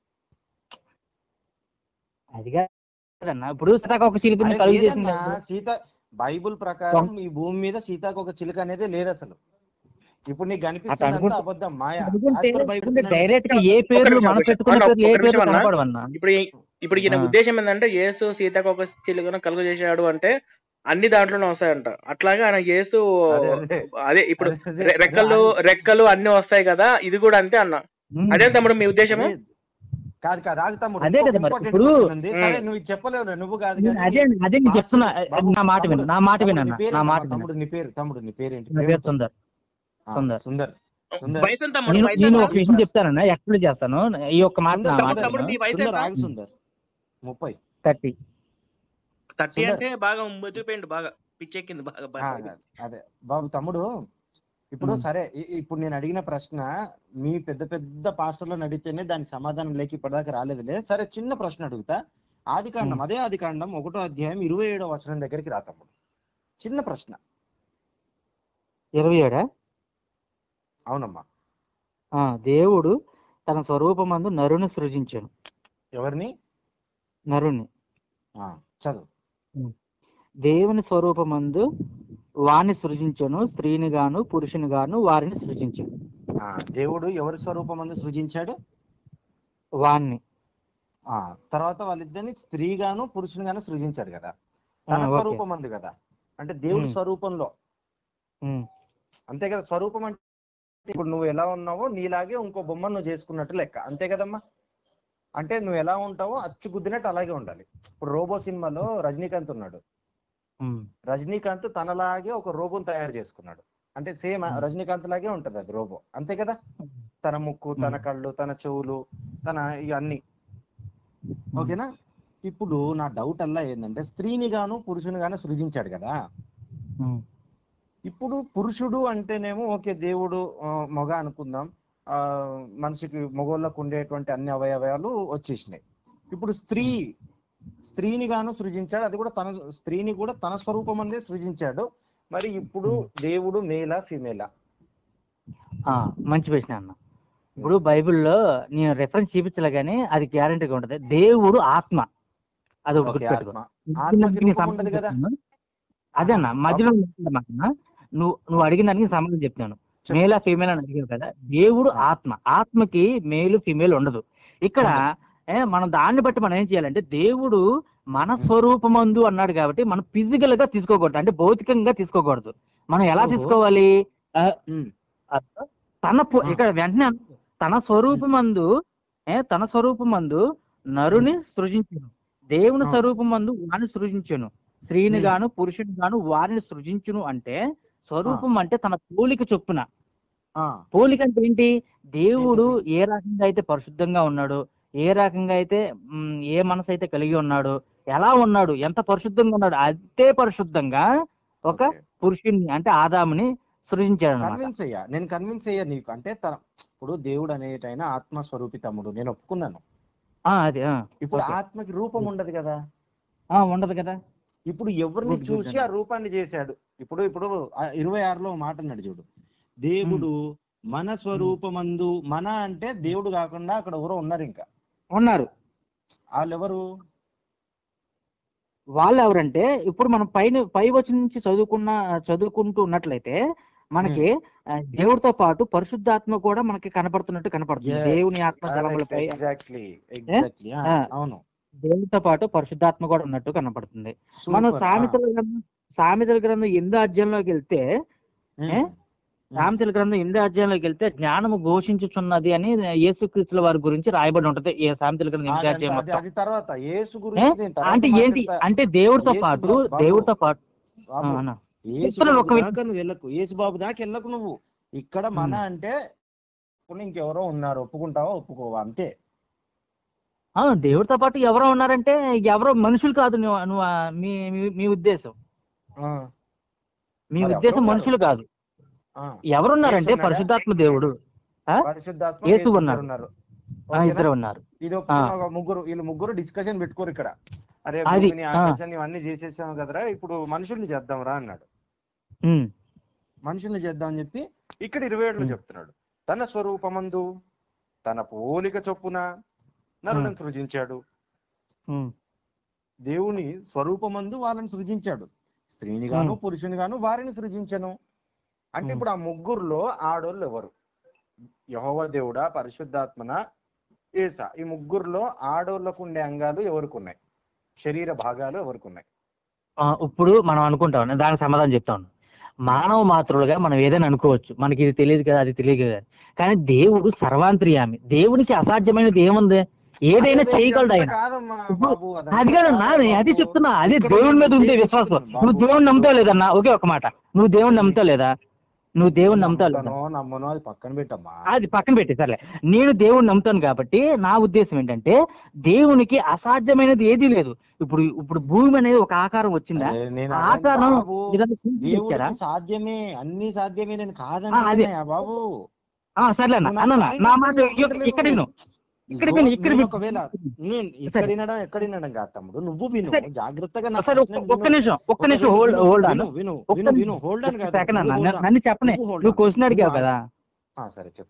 అది కాదన్న ఇప్పుడు సీతాకోక చిలుకని అరే కలుగు చేసింది లేదన్నా, ఎవరు? సీత బైబుల్ ప్రకారం ఈ భూమి మీద సీతాకోక చిలుక అనేది లేదు అసలు ఇప్పుడు నీకు కనిపిస్తుంది అనుకుంటే- అబద్ధం మాయ అనుకుంటే As per Bible అనుకుంటే తినండి. డైరెక్ట్ గా ఏ ఒక్క పేర్లు నిమిషం, మనం ఒక్క పెట్టుకున్న నిమిషం, పేర్లు ఏ ఒక్క నిమిషం పేర్లు అన్న. కనపడవన్నా ఇప్పుడు ఈ- ఇప్పుడు ఈయన ఆ. ఉద్దేశం ఏంటంటే యేసు సీతాకోక చిలుకను కలుగ చేశాడు అంటే అన్ని దాంట్లోనే వస్తాయంట అట్లాగే ఆయన యేసు అదే, అదే. అదే ఇప్పుడు అదే, అదే. రె- రెక్కలు రెక్కలు అన్ని వస్తాయి కదా ఇది కూడా అంతే అన్న ఉమ్. అదే తమ్ముడు మీ ఉద్దేశము అదే. కాదు కాదు ఆగు తమ్ముడు అదే ఇంకొక కదా మరి. important ఇప్పుడు- question ఉంది. సరే ఉమ్. నువ్వు ఇది చెప్పలేవు నువ్వు కాదు నేను కానీ అదే అదే నేను మాస్టర్ చెప్తున్నా బాబు, నా మాట విను తమ్ముడు, నా మాట తమ్ముడు, వినన్న నీ పేరు నా మాట ఏంటమ్మా? విను తమ్ముడు నీ పేరు తమ్ముడు నీ పేరేంటి నా పేరు ప్రేమతో. సుందర్ ఆ, సుందర్. సుందర్ సుందర్ వయసు ఎంత తమ్ముడు నేను వయసు నేను ఎంత? ఒక విషయం చెప్తానన్నా ఎక్స్ప్లెయిన్ చేస్తాను ఈ ఒక్క మాట సుందర్, నా మాట సుందర్, తమ్ముడు మీ వయసు సుందర్ ఎంత? ఆగు సుందర్ ముప్పై థర్టీ థర్టీ సుందర్. అంటే బాగా ముదిరిపోయింది బాగా పిచ్చెక్కింది బాగా ఆ, బాగా. అదే బాబు తమ్ముడు ఇప్పుడు ఉమ్. సరే ఇ- ఇప్పుడు నేను అడిగిన ప్రశ్న మీ పెద్ద పెద్ద పాస్టర్లను అడిగితేనే దానికి సమాధానం లేక ఇప్పటిదాకా రాలేదులే సరే చిన్న ప్రశ్న అడుగుతా ఆది కాండం అదే ఆది కాండం ఒకటో అధ్యాయం ఇరవై ఏడో వచనం దగ్గరికి రా తమ్ముడు చిన్న ప్రశ్న ఇరవై ఏడా అవునమ్మా ఆ, దేవుడు తన స్వరూపమందు నరుని సృజించాను ఎవరిని నరుని ఆ, చదువు దేవుని స్వరూపమందు వాణ్ణి సృజించను స్త్రీని గాను పురుషుని గాను వారిని సృజించాను ఆ, దేవుడు ఎవరి స్వరూపం అందు సృజించాడు వాణ్ణి ఆ తర్వాత వాళ్ళిద్దరిని స్త్రీగాను పురుషునిగాను సృజించాడు కదా ఆ, తన ఓకే. స్వరూపం అందు కదా అంటే దేవుడి ఉమ్. స్వరూపంలో ఉమ్, అంతే కదా స్వరూపం అంటే ఇప్పుడు నువ్వు ఎలా ఉన్నావో నీలాగే ఇంకో బొమ్మ నువ్వు చేసుకున్నట్టు లెక్క అంతే కదమ్మా అంటే నువ్వు ఎలా ఉంటావో అచ్చు గుద్దినట్టు అలాగే ఉండాలి ఇప్పుడు రోబో సినిమాలో రజనీకాంత్ ఉన్నాడు ఉమ్, రజనీకాంత్ తనలాగే ఒక రోబోని తయారు చేసుకున్నాడు అంటే సేమ్ Hmm. రజనీకాంత్ లాగే ఉంటది అది రోబో అంతే కదా తన ముక్కు తన Hmm. కళ్ళు తన చెవులు తన ఇవన్నీ ఓకేనా ఇప్పుడు నా డౌట్ అల్లా ఏంటంటే స్త్రీని గాను పురుషుని గాను సృజించాడు కదా ఉమ్, ఇప్పుడు పురుషుడు అంటేనేమో ఓకే దేవుడు ఆ, మగ అనుకుందాం ఆ మనిషికి మగోళ్ళకు ఉండేటువంటి అన్ని అవయవాలు వచ్చేసినాయి ఇప్పుడు స్త్రీ స్త్రీని గాను సృజించాడు అది కూడా తన స్త్రీని కూడా తన స్వరూపం అందే సృజించాడు మరి ఇప్పుడు దేవుడు మేలా ఫిమేలా ఆ, మంచి ప్రశ్న అన్న ఇప్పుడు బైబిల్లో నేను రెఫరెన్స్ చూపించలే కానీ అది గ్యారంటీగా ఉంటది దేవుడు ఆత్మ అది ఒకటి ఓకే గుర్తుపెట్టుకో ఆత్మ ఆత్మకి దీనికి రూపం ఉండదు కదా చెప్తున్నాను. అదే అన్న మధ్యలో మాట్లాడమాకన్నా. నువ్వు నువ్వు అడిగిన దానికి సమాధానం చెప్తున్నాను చెప్పు. మేలా ఫీమేల్ అని అడిగావు కదా దేవుడు ఆ. ఆత్మ ఆత్మకి మేలు ఫీమేల్ ఉండదు ఇక్కడ ఏ, మనం దాన్ని బట్టి మనం ఏం చేయాలంటే దేవుడు మన స్వరూపమందు అన్నాడు కాబట్టి మనం ఫిజికల్ గా తీసుకోకూడదు అంటే భౌతికంగా తీసుకోకూడదు మనం ఎలా ఓహో. తీసుకోవాలి ఆ, ఉమ్, ఆ, తన పు- ఆ. ఇక్కడ వెంటనే అన్నాడు, తన స్వరూపమందు ఏ తన స్వరూపమందు నరుని సృజించును దేవుని ఆ. స్వరూపమందు వారిని సృజించును స్త్రీని ఉమ్. గాను పురుషుని గాను వారిని సృజించును అంటే స్వరూపం అంటే తన పోలిక చొప్పున ఆ, పోలిక అంటే ఏంటి దేవుడు ఏ రకంగా అయితే పరిశుద్ధంగా ఉన్నాడు ఏ రకంగా అయితే మ్, ఏ మనసు అయితే కలిగి ఉన్నాడు ఎలా ఉన్నాడు ఎంత పరిశుద్ధంగా ఉన్నాడు అంతే పరిశుద్ధంగా ఒక ఓకే. పురుషుణ్ణి అంటే ఆదాముని సృజించాడు అనమాట కన్విన్స్ అయ్యా నేను కన్విన్స్ అయ్యా నీకు అంటే తన ఇప్పుడు దేవుడు అనేటైన ఆత్మస్వరూపి తమ్ముడు నేను ఒప్పుకున్నాను అది ఆ, ఇప్పుడు ఓకే. ఆత్మకి రూపం ఉండదు కదా ఆ, ఉండదు కదా ఇప్పుడు ఎవరిని Good, good చూసి అండి. ఆ రూపాన్ని చేశాడు ఇప్పుడు ఇప్పుడు ఆ ఇరవై ఆరులో ఒక మాట అన్నాడు చూడు దేవుడు మన స్వరూపమందు మన అంటే దేవుడు కాకుండా అక్కడ ఎవరో ఉన్నారు ఇంకా ఉన్నారు వాళ్ళు ఎవరు వాళ్ళు ఎవరంటే ఇప్పుడు మనం పైన పై వచ్చి నుంచి చదువుకున్న చదువుకుంటూ ఉన్నట్లయితే మనకి ఆ, దేవుడితో పాటు పరిశుద్ధాత్మ కూడా మనకి కనపడుతున్నట్టు కనపడుతుంది Yes, దేవుని ఆత్మ జలములపై ఎగ్జాక్ట్లీ ఎగ్జాక్ట్లీ ఆ. అవును దేవుడితో పాటు పరిశుద్ధాత్మ కూడా ఉన్నట్టు కనపడుతుంది మనం Super, ఆ. సామెతల గ్రంథం సామెతల గ్రంథం ఎనిమిదో అధ్యాయంలోకి వెళ్తే ఉమ్, ఏ? ఉమ్. సామెతల గ్రంథం ఎనిమిదో అధ్యాయంలోకి వెళ్తే జ్ఞానము ఘోషించుచున్నది అని యేసుక్రీస్తుల వారి గురించి రాయబడి ఉంటది ఏ సామెతల గ్రంథం ఎనిమిదో అదంతా- అధ్యాయం అది మొత్తం అది తర్వాత యేసు ఏ? గురించి నేను తర్వాత అంటే ఏంటి మాట్లాడతా. అంటే దేవుడితో యేసు పాటు బాబు- బాబు. దేవుడితో పాటు ఆ, బాబు, అన్న. యేసు చెప్తున్నాను బాబు ఒక్క దాకా నువ్వు వెళ్ళకు యేసు బాబు దాకా వెళ్ళకు నువ్వు ఇక్కడ మన ఉమ్. అంటే ఇప్పుడు ఇంకెవరో ఉన్నారు ఒప్పుకుంటావా ఒప్పుకోవా అంతే ఆ, దేవుడితో పాటు ఎవరో ఉన్నారంటే ఎవరో మనుషులు కాదు నువ్వు నువ్వు ఆ, మీ మీ- మీ ఉద్దేశం ఆ, మీ మరి ఉద్దేశం ఎవరు మనుషులు కాదు ఆ. ఎవరున్నారంటే యేసు ఉన్నాడా? పరిశుద్ధాత్మ దేవుడు ఆ? పరిశుద్ధాత్మ యేసు యేసు ఉన్నారు. ఇద్దరు ఉన్నారు ఆ, ఓకేనా? ఇద్దరు ఉన్నారు ఇది ఒప్పుకున్న ఒక ముగ్గురు వీళ్ళు ముగ్గురు డిస్కషన్ పెట్టుకోరు ఇక్కడ అరే అది, భూమిని ఆ. ఆకాశాన్ని ఇవన్నీ చేసేసాం కదరా ఇప్పుడు మనుషుల్ని చేద్దాం రా అన్నాడు ఉమ్, మనుషుల్ని చేద్దాం అని చెప్పి ఇక్కడ ఇరవై ఏడులో ఉమ్. చెప్తున్నాడు తన స్వరూపమందు తన పోలిక చొప్పున నరులను సృజించాడు ఉమ్, దేవుని స్వరూపమందు వాళ్ళని సృజించాడు స్త్రీని గాను ఉమ్. పురుషుని గాను వారిని సృజించను అంటే ఉమ్. ఇప్పుడు ఆ ముగ్గురులో ఆడోళ్ళు ఎవరు యహోవ దేవుడా పరిశుద్ధాత్మన ఏసా ఈ ముగ్గురులో ఆడోళ్ళకు ఉండే అంగాలు ఎవరికి ఉన్నాయి శరీర భాగాలు ఎవరికి ఉన్నాయి ఆ, ఇప్పుడు మనం అనుకుంటాం నేను దానికి సమాధానం చెప్తాను మానవ మాతృలుగా మనం ఏదైనా అనుకోవచ్చు మనకి ఇది తెలియదు కదా అది తెలియదు కదా కానీ దేవుడు సర్వాంతర్యామి దేవునికి అసాధ్యమైనది ఏముంది ఏదైనా అదే చేయగలడు ఇదంతా ఆయన కాదమ్మా ఇప్పుడు బాబు, అదంతా అది కాదు నా కాదు అది బాబు. చెప్తున్నా అదే ఇక్కడ దేవుని మీద నేను ఉండే ఇదే విశ్వాసం చెప్తున్నాను నువ్వు బాబు. దేవుని నమ్ముతావు లేదన్నా ఒకే ఒక మాట నువ్వు దేవుని నమ్ముతావు లేదా నువ్వు దేవుని నమ్ముతావు లేదా నమ్ముతానో నమ్మనో అది పక్కన పెట్టమ్మా అది పక్కన పెట్టి సర్లే నేను దేవుణ్ణి నమ్ముతాను కాబట్టి నా ఉద్దేశం ఏంటంటే దేవునికి అసాధ్యమైనది ఏదీ లేదు ఇప్పుడు ఇప్పుడు భూమి అనేది ఒక ఆకారం వచ్చిందా అరే, నేను ఆ అదే ఆకారం బాబు, ఏదైనా సృష్టించారా? దేవుడికి సాధ్యమే అన్ని సాధ్యమే నేను ఆ, అదే. కాదంటున్నా బాబు ఆ, సర్లే అన్న నువ్వు నా అన్న point నా అర్థం మాట చేసుకుంటలేవు. ఇక్కడ విను ఇక్కడ ఇదిగో, విను ఇక్కడ నేను విను ఒకవేళ నేను ఇక్కడ వినడం ఎక్కడ వినడం కాదు తమ్ముడు నువ్వు విను సరే. జాగ్రత్తగా నా సరే ఒక్క- ప్రశ్నను ఒక్క విను. నిమిషం ఒక్క ఒక నిమిషం విను, హోల్డ్ విను, హోల్డ్ విను, అన్న విను ఒక్క విను విను హోల్డ్ అని ఒక్క కాదు సెకండ్ అన్న నువ్వు hold on. నన్ను చెప్పనే నువ్వు hold నువ్వు on. క్వశ్చన్ అడిగావు నువ్వు కదా ఆ, సరే చెప్పు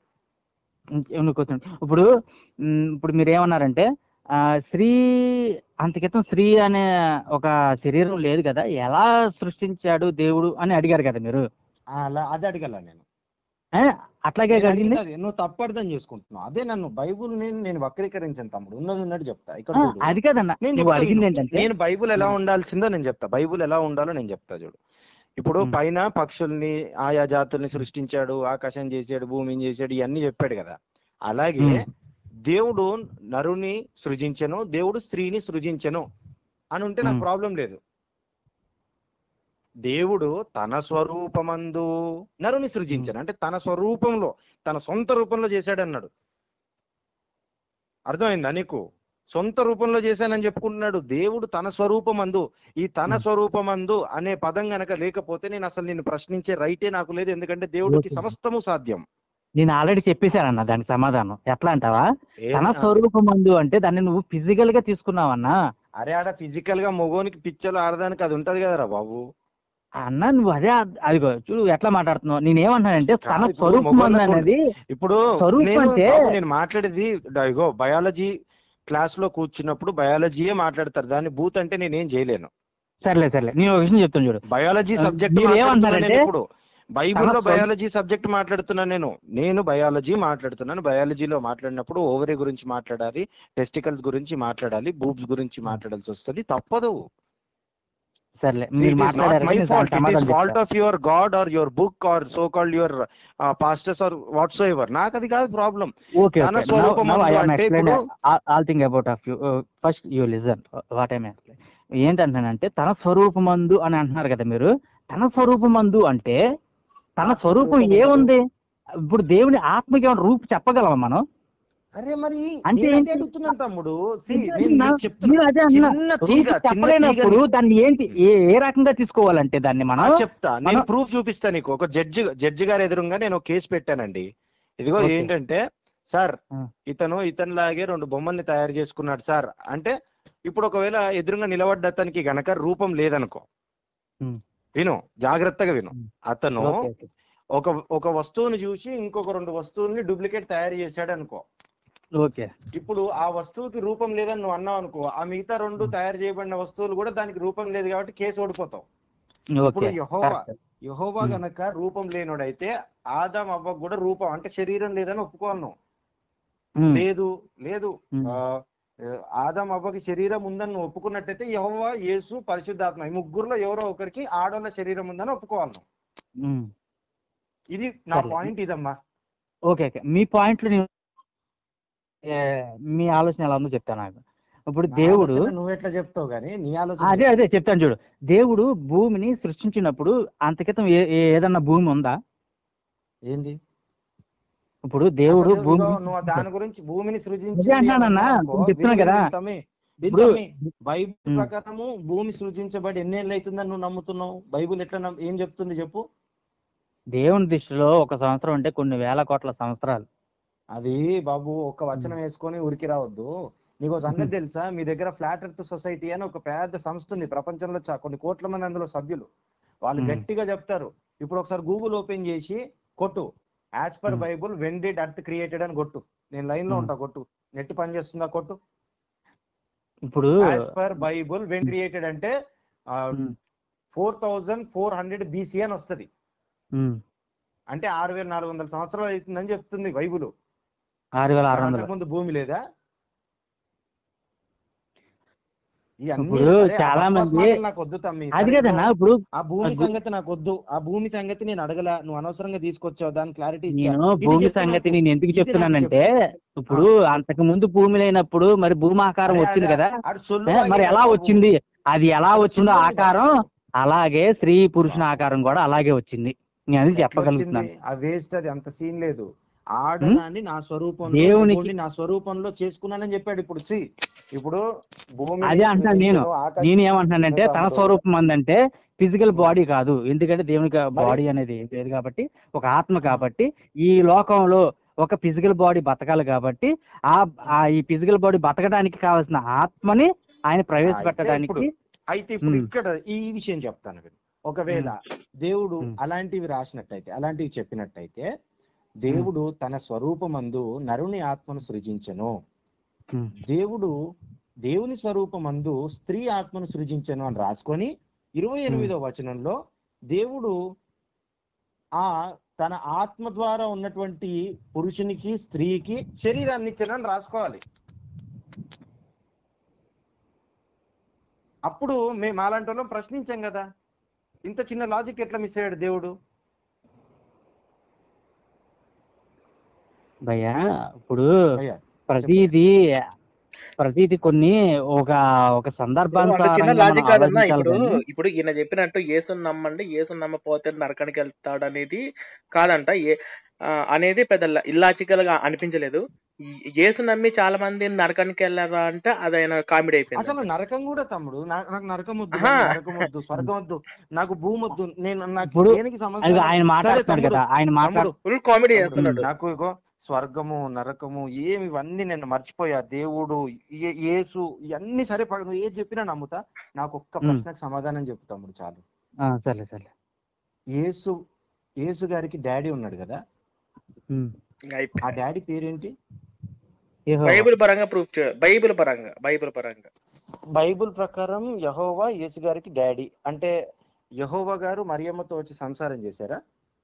నువ్వు క్వశ్చన్ ఇప్పుడు మ్, ఇప్పుడు మీరు ఏమన్నారంటే ఆ, స్త్రీ అంతకితం స్త్రీ అనే ఒక శరీరం లేదు కదా ఎలా సృష్టించాడు దేవుడు అని అడిగారు కదా మీరు ఆ, అలా అది అడగల నేను ఏ? అట్లాగే నేను అడిగింది అడిగింది అదే, నువ్వు తప్పు అర్థం చేసుకుంటున్నావు అదే నన్ను బైబుల్ నేను నేను వక్రీకరించాను తమ్ముడు ఉన్నది ఉన్నట్టు చెప్తా ఇక్కడ ఆ, చూడు. అది కాదన్న నేను నువ్వు చెప్తా అడిగింది విను. ఏంటంటే నేను బైబుల్ ఎలా ఉండాల్సిందో నేను చెప్తా బైబుల్ ఎలా ఉండాలో నేను చెప్తా చూడు ఇప్పుడు మ్. పైన పక్షుల్ని ఆయా జాతుల్ని సృష్టించాడు ఆకాశం చేశాడు భూమిని చేశాడు ఇవన్నీ చెప్పాడు కదా అలాగే మ్. దేవుడు నరుని సృజించను దేవుడు స్త్రీని సృజించను అని ఉంటే నాకు మ్. ప్రాబ్లం లేదు దేవుడు తన స్వరూపమందు నరుని సృజించను అంటే తన స్వరూపంలో తన సొంత రూపంలో చేశాడు అన్నాడు అర్థమైందా నీకు సొంత రూపంలో చేశానని చెప్పుకుంటున్నాడు దేవుడు తన స్వరూపమందు ఈ తన Hmm. స్వరూపమందు అనే పదం గనక లేకపోతే నేను అసలు నిన్ను ప్రశ్నించే రైటే నాకు లేదు ఎందుకంటే దేవుడికి Okay. సమస్తము సాధ్యం నేను ఆల్రెడీ చెప్పేశానన్న దానికి సమాధానం ఎట్లా అంటావా ఏ- తన స్వరూపం మందు అంటే దాన్ని నువ్వు ఫిజికల్ గా తీసుకున్నావన్నా అరే ఆడ ఫిజికల్ గా మొగోనికి పిచ్చలు ఆడదానికి అది ఉంటది కదరా బాబు అన్న నువ్వు అదే అద్- అదిగో చూడు ఎట్లా మాట్లాడుతున్నావు నేనేమంటానంటే తన కాదు, ఇప్పుడు స్వరూపం మందు మగవాళ్ళకు అనేది ఇప్పుడు స్వరూపం నేను అంటే- బాబు, నేను మాట్లాడేది డ- ఇగో బయాలజీ క్లాస్ లో కూర్చున్నప్పుడు బయాలజీయే మాట్లాడతారు దాన్ని బూత్ అంటే నేనేం చేయలేను సర్లే సర్లే నేను ఒక విషయం చెప్తాను చూడు బయాలజీ ఆ, సబ్జెక్ట్ మీరు మాట్లాడుతున్నా ఏమంటారంటే, నేను ఇప్పుడు బైబిల్లో తన స్వ- బయాలజీ సబ్జెక్ట్ మాట్లాడుతున్నా నేను నేను బయాలజీ మాట్లాడుతున్నాను బయాలజీలో మాట్లాడినప్పుడు ఓవరీ గురించి మాట్లాడాలి టెస్టికల్స్ గురించి మాట్లాడాలి బూబ్స్ గురించి మాట్లాడాల్సి వస్తుంది తప్పదు సర్లే మీరు మాట్లాడారు మై నేను ఫాల్ట్ దానికి ఇట్ ఈస్ సమాధానం ఫాల్ట్ చెప్తా. Of your god or your book or so called your pastors or whatsoever నాకు అది కాదు ప్రాబ్లం ఓకే తన స్వరూపం అందు అంటే ఇప్పుడు- all thing about of you first you listen what I explain ఏంటంటానంటే తన స్వరూపమందు అని అంటున్నారు కదా మీరు తన స్వరూపమందు అంటే తన ఆ స్వరూపం స్వరూపమందు. ఏముంది ఇప్పుడు దేవుని ఆత్మకి ఏమైనా రూపు చెప్పగలమా మనం అరే మరి అంటే నేను ఏంటి? అదే అడుగుతున్నాను తమ్ముడు See, అదే నేను అన్నా, నీకు చెప్తున్నా మీరు అదే అన్నా చిన్న రూపు తీగ చిన్న చెప్పలేనప్పుడు తీగని- దాన్ని ఏంటి ఏ ఏ రకంగా తీసుకోవాలంటే దాన్ని ఆ, మనం చెప్తా నేను మనం- ప్రూఫ్ చూపిస్తా నీకు ఒక జడ్జి జడ్జి గారు ఎదురుగా నేను ఒక కేసు పెట్టానండి ఇదిగో Okay. ఏంటంటే సార్ ఆ. ఇతను ఇతను లాగే రెండు బొమ్మల్ని తయారు చేసుకున్నాడు సార్ అంటే ఇప్పుడు ఒకవేళ ఎదురుగా నిలబడ్డ అతనికి గనక రూపం లేదనుకో Hmm. విను జాగ్రత్తగా విను Hmm. అతను ఓకే, ఓకే. ఒక ఒక వస్తువుని చూసి ఇంకొక రెండు వస్తువుల్ని డూప్లికేట్ తయారు చేశాడు అనుకో ఓకే ఇప్పుడు ఆ వస్తువుకి రూపం లేదని నువ్వు అన్నావు అనుకో ఆ మిగతా రెండు తయారు చేయబడిన వస్తువులు కూడా దానికి రూపం లేదు కాబట్టి కేసు ఓడిపోతావు ఇప్పుడు ఓకే యెహోవా కరెక్ట్. యహోవా Hmm. గనక రూపం లేనోడైతే ఆదాం అవ్వకు కూడా రూపం అంటే శరీరం లేదని ఒప్పుకోను నువ్వు. ఉమ్, లేదు లేదు ఉమ్. ఆ, ఆదాం అవ్వకి శరీరం ఉందని నువ్వు ఒప్పుకున్నట్టయితే యహోవా యేసు పరిశుద్ధాత్మ ఈ ముగ్గురులో ఎవరో ఒకరికి ఆడోళ్ళ శరీరం ఉందని ఒప్పుకోవాలి నువ్వు. ఉమ్. ఇది నా సరే. పాయింట్ ఇదమ్మా ఓకే ఓకే మీ పాయింట్లు నేను ఏ, మీ ఆలోచన ఎలా ఉందో చెప్తాను నాకు ఇప్పుడు నా దేవుడు ఆలోచన నువ్వు ఎట్లా చెప్తావు కానీ నీ ఆలోచన అదే అదే చెప్తాను చూడు దేవుడు భూమిని సృష్టించినప్పుడు అంతకితం ఏ ఏ- ఏదన్నా భూమి ఉందా ఏంది ఇప్పుడు దేవుడు అసలు భూమి ఇదిగో నువ్వు దాని గురించి భూమిని సృజించి అదే అంటున్నానన్నా, నేను చెప్తున్నా కదా. ఇప్పుడు బైబిల్ ఉమ్. ప్రకారము భూమి సృజించబడి ఎన్నేళ్ళు అవుతుందని నువ్వు నమ్ముతున్నావు బైబిల్ ఎట్లా నమ్ము- ఏం చెప్తుంది చెప్పు దేవుని దృష్టిలో ఒక సంవత్సరం అంటే కొన్ని వేల కోట్ల సంవత్సరాలు అది బాబు ఒక వచనం వేసుకొని ఉరికి రావద్దు నీకు ఒక సంగతి తెలుసా మీ దగ్గర ఫ్లాట్ ఎర్త్ సొసైటీ అని ఒక పెద్ద సంస్థ ఉంది ప్రపంచంలో చా- కొన్ని కోట్ల మంది అందులో సభ్యులు వాళ్ళు Hmm. గట్టిగా చెప్తారు ఇప్పుడు ఒకసారి గూగుల్ ఓపెన్ చేసి కొట్టు as per Hmm. Bible when did earth created అని కొట్టు నేను లైన్ లో Hmm. ఉంటా కొట్టు నెట్ పని చేస్తుందా కొట్టు ఇప్పుడు as per Bible when created అంటే um, four thousand four hundred BC అని వస్తది ఉమ్, అంటే ఆరు వేల నాలుగు వందల సంవత్సరాలు అవుతుందని చెప్తుంది బైబుల్ ఆరు వేల ఆరు వందలు ముందు భూమి లేదా ఇవన్నీ ఇప్పుడు సరే, ఆ చాలా బక్వాస్ మంది- మాటలు నాకు వద్దు తమ్మి అది సరే, కదన్నా ఇప్పుడు ఆ భూమి అది- సంగతి నాకు వద్దు ఆ భూమి సంగతి నేను అడగల నువ్వు అనవసరంగా తీసుకొచ్చావు దాని క్లారిటీ నేను భూమి సంగతి నేను ఎందుకు చెప్తున్నానంటే ఇప్పుడు అంతకు ముందు భూమి లేనప్పుడు మరి భూమి ఆకారం వచ్చింది కదా ఏ, మరి ఎలా వచ్చింది అది ఎలా వచ్చిందో ఆకారం అలాగే స్త్రీ పురుషుని ఆకారం కూడా అలాగే వచ్చింది నేను అది చెప్పగలుగుతున్నాను ఆ వేస్ట్ అది అంత సీన్ లేదు ఆడదాన్ని నా స్వరూపంలో దేవునికి- దేవుణ్ణి నా స్వరూపంలో చేసుకున్నానని చెప్పాడు ఇప్పుడు సి ఇప్పుడు భూమి అదే అంటున్నాను నేను. నేను ఏమంటున్నానంటే తన తమ్ముడు. స్వరూపం అందంటే ఫిజికల్ బాడీ కాదు ఎందుకంటే దేవునికి బాడీ అనేది ఏం లేదు కాబట్టి ఒక ఆత్మ కాబట్టి ఈ లోకంలో ఒక ఫిజికల్ బాడీ బతకాలి కాబట్టి ఆ ఆ ఈ ఫిజికల్ బాడీ బతకడానికి కావాల్సిన ఆత్మని ఆయన ప్రవేశపెట్టడానికి అయితే ఇప్పుడు ఉమ్. ఇక్కడ ఈ విషయం చెప్తాను విను. ఒకవేళ దేవుడు ఉమ్. అలాంటివి రాసినట్టయితే అలాంటివి చెప్పినట్టయితే దేవుడు తన స్వరూపమందు నరుని ఆత్మను సృజించెను ఉమ్, దేవుడు దేవుని స్వరూపమందు స్త్రీ ఆత్మను సృజించెను అని రాసుకొని ఇరవై ఎనిమిదో వచనంలో దేవుడు ఆ తన ఆత్మ ద్వారా ఉన్నటువంటి పురుషునికి స్త్రీకి శరీరాన్ని ఇచ్చానని రాసుకోవాలి అప్పుడు మేము అలాంటి వాళ్ళం ప్రశ్నించాం కదా ఇంత చిన్న లాజిక్ ఎట్లా మిస్ అయ్యాడు దేవుడు భయ్యా ఇప్పుడు అయ్యా ప్రతిదీ ప్రతిదీ కొన్ని ఒక ఒక అంత చిన్న సందర్భానుసారంగా లాజిక్ మనం కాదన్నా ఆలోచించాలి ఇప్పుడు కానీ ఇప్పుడు ఈయన చెప్పినట్టు యేసుని నమ్మండి యేసుని నమ్మపోతే నరకానికి వెళ్తాడు అనేది కాదంట ఏ ఆ, అనేది పెద్ద ఇల్లాజికల్ గా అనిపించలేదు ఈ- యేసు నమ్మి చాలా మంది నరకానికి వెళ్ళారా అంటే అది ఆయన కామెడీ అయిపోయింది అసలు నరకం కూడా తమ్ముడు నా- నాకు నరకం వద్దు ఆహా. నాకు నరకం వద్దు స్వర్గం వద్దు నాకు భూమి వద్దు నేను నాకు ఇప్పుడు దేనికి అది సంబంధం ఆయన సరే మాట్లాడుతున్నాడు తమ్ముడు, కదా ఆయన మాట్లాడు తమ్ముడు, ఫుల్ కామెడీ తమ్ముడు, చేస్తున్నాడు నాకు ఇగో స్వర్గము నరకము ఏమి ఇవన్నీ నేను మర్చిపోయా దేవుడు ఏ- యేసు ఇవన్నీ సరే ప- నువ్వు ఏది చెప్పినా నమ్ముతా నాకు ఒక్క ఉమ్. ప్రశ్నకు సమాధానం చెప్పు తమ్ముడు చాలు ఆ, సరే సరే యేసు యేసు గారికి డాడీ ఉన్నాడు కదా ఉమ్. ఇంకా ఆ అయిపోయింది. డాడీ పేరేంటి యెహోవా. బైబిల్ పరంగా ప్రూఫ్ చే బైబిల్ పరంగా బైబిల్ పరంగా బైబిల్ ప్రకారం యహోవా యేసు గారికి డాడీ అంటే యహోవా గారు మరియమ్మతో వచ్చి సంసారం చేశారా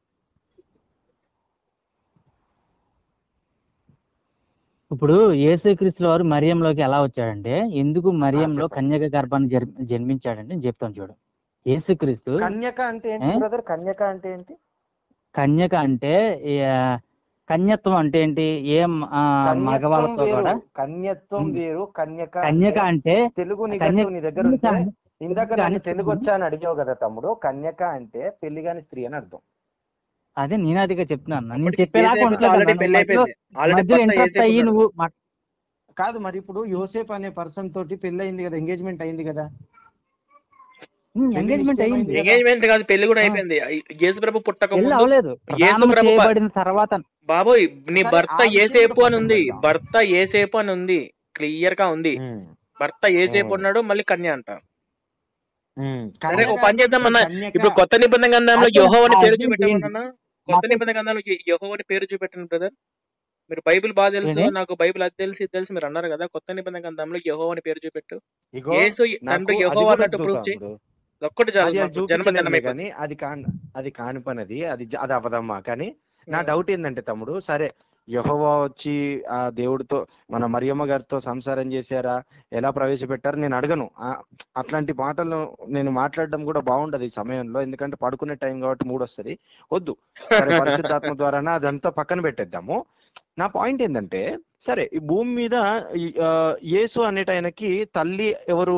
ఇప్పుడు యేసుక్రీస్తు వారు మరియంలోకి ఎలా వచ్చాడంటే ఎందుకు మరియంలో చెప్పండి. కన్యక గర్భాన్ని జర్- జన్మించాడంటే నేను చెప్తాను చూడు యేసుక్రీస్తు కన్యక అంటే ఏంటి ఏ? బ్రదర్ కన్యక అంటే ఏంటి కన్యక అంటే ఈ, ఆ, కన్యత్వం అంటే ఏంటి ఏం ఆ, కన్యత్వం మగవాళ్ళతో వేరు కూడా కన్యత్వం ఉమ్. వేరు కన్యక కన్యక అంటే అంటే తెలుగు కన్యక నిఘంటువు నీ దగ్గర ఉంటే కన్యక ఇందాక కన్యక నన్ను అంటే తెలుగు వచ్చా అని అడిగావు కదా తమ్ముడు కన్యక అంటే పెళ్లి కాని స్త్రీ అని అర్థం అదే నేను అదిగా చెప్తున్నాను నేను అప్పటికి చెప్పేదాకా ఏసేపుతో ఉండలేదు ఆల్రెడీ అన్న. పెళ్లి మధ్యలో అయిపోయింది ఆల్రెడీ మధ్యలో భర్త ఇంట్రెస్ట్ ఏసేపు అయ్యి ఉన్నాడు. నువ్వు మా- కాదు మరి ఇప్పుడు యోసేప్ అనే పర్సన్ తోటి పెళ్లి అయింది కదా ఎంగేజ్మెంట్ అయింది కదా ఉమ్, పెళ్లి ఎంగేజ్మెంట్ నిశ్చయం అయింది అయింది. ఎంగేజ్మెంట్ కాదు పెళ్లి కూడా ఆ. అయిపోయింది యేసు ప్రభు పుట్టక పెళ్ళి ముందు అవ్వలేదు యేసు ప్రదానం ప్రభు ప- చేయబడిన తర్వాత బాబోయ్ నీ సరే, భర్త ఆ విషయం ఏసేపు కూడా అని పక్కన ఉంది పెడదాం. భర్త ఏసేపు అని ఉంది క్లియర్ గా ఉంది ఉమ్, భర్త ఏసేపు ఉమ్. ఉన్నాడు మళ్ళీ కన్య అంట ఉమ్. సరే కన్యక ఒక పని చేద్దాం అన్న కన్యక ఇప్పుడు కొత్త నిబంధన గ్రంథంలో అదే యెహోవా అని పేరు అదే చూపెట్టమన్నా కొత్త అదే నిబంధన గ్రంథంలో యెహోవా అని పేరు చూపెట్టండి బ్రదర్ మీరు బైబిల్ బాగా తెలుసు ఏంటి? నాకు బైబిల్ అది తెలుసు ఇది తెలుసు మీరు అన్నారు కదా కొత్త నిబంధన గ్రంథంలో యెహోవా అని పేరు చూపెట్టు ఇగో యేసు నాకు తండ్రి అది యెహోవా కూడా అన్నట్టు వద్దు ప్రూఫ్ చేయి తమ్ముడు. ఒక్కటి చాలు అది అది నాకు జన్మ చూపించలేదు జన్మైపోయింది కానీ అది కాని అది కాని పని అది అది జ- అది అవదమ్మా కానీ నా ఉమ్. డౌట్ ఏంటంటే తమ్ముడు సరే యహోవా వచ్చి ఆ దేవుడితో మన మరియమ్మ గారితో సంసారం చేశారా ఎలా ప్రవేశపెట్టారు నేను అడగను ఆ, అట్లాంటి మాటలు నేను మాట్లాడడం కూడా బాగుండదు ఈ సమయంలో ఎందుకంటే పడుకునే టైం కాబట్టి మూడు వస్తుంది వద్దు సరే పరిశుద్ధాత్మ ద్వారానే అదంతా పక్కన పెట్టేద్దాము నా పాయింట్ ఏంటంటే సరే ఈ భూమి మీద ఈ, ఆ, యేసు అనేట ఆయనకి తల్లి ఎవరు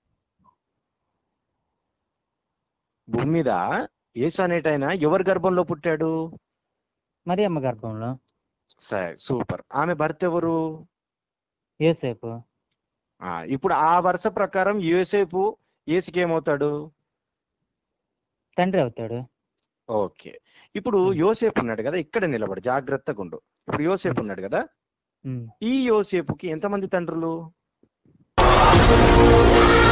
భూమి మీద యేసు అనేట ఆయన ఎవరి గర్భంలో పుట్టాడు మరి అమ్మ గర్భంలో సరే సూపర్ ఆమె భర్త ఎవరు యేసేపు ఆ ఇప్పుడు ఆ వరుస ప్రకారం యోసేపు యేసుకి ఏమవుతాడు తండ్రి అవుతాడు ఓకే ఇప్పుడు యోసేపు ఉన్నాడు కదా ఇక్కడ నిలబడి జాగ్రత్తగా ఉండు ఇప్పుడు యోసేపు ఉన్నాడు కదా ఉమ్. ఈ యోసేపుకి ఎంతమంది తండ్రులు